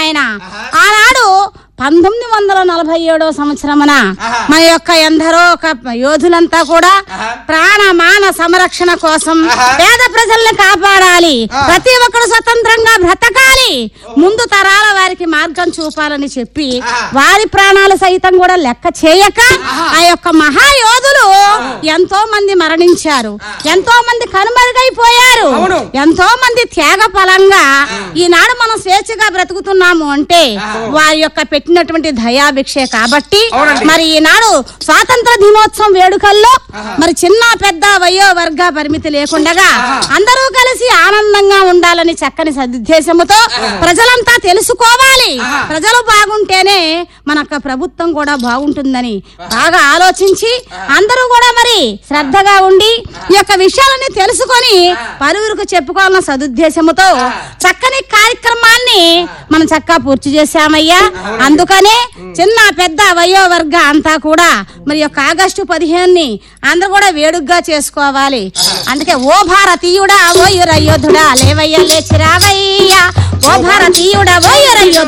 నాయన ఆనాడు పంతొమ్మిది వందల నలభై ఏడో సంవత్సరమున ఆహా. మన యొక్క ఎందరో ఒక యోధులంతా కూడా ఆహా. ప్రాణ మాన సంరక్షణ కోసం ఆహా. పేద ప్రజల్ని కాపాడాలి ఆ. ప్రతి ఒక్కరు స్వతంత్రంగా బ్రతకాలి ముందు తరాల వారికి మార్గం చూపాలని చెప్పి ఆహా. వారి ప్రాణాలు సైతం కూడా లెక్క చేయక ఆ యొక్క మహాయోధులు ఎంతో మంది మరణించారు ఎంతో మంది కనుమరుగైపోయారు అవును. ఎంతో మంది త్యాగ ఫలంగా ఈనాడు మనం స్వేచ్ఛగా బ్రతుకుతున్నాము అంటే వారి యొక్క పెట్టినటువంటి దయాభిక్షే కాబట్టి అవునండి. మరి ఈనాడు స్వాతంత్ర దినోత్సవం వేడుకల్లో మరి చిన్న పెద్ద వయో వర్గ పరిమితి లేకుండగా అందరూ కలిసి ఆనందంగా ఉండాలని చక్కని సదుద్దేశముతో ప్రజలంతా తెలుసుకోవాలి ప్రజలు బాగుంటేనే మన యొక్క ప్రభుత్వం కూడా బాగుంటుందని బాగా ఆలోచించి అందరూ కూడా మరి శ్రద్ధగా ఉండి ఈ యొక్క విషయాలన్నీ తెలుసుకొని పలువురికి చెప్పుకోవాలన్న సదుద్దేశముతో చక్కని కార్యక్రమాన్ని మనం చక్కగా పూర్తి చేశామయ్యా అందుకనే చిన్న పెద్ద వయో వర్గ అంతా కూడా మరి యొక్క ఆగస్టు పదిహేనుని అందరూ కూడా వేడుగ్గా చేసుకోవాలి అందుకే ఓ భారతీయుడా ఓ యురయోధుడా లేవయ్యా లేచి రావయ్యా ఓ భారతీయుడా ఓ యురయోధుడా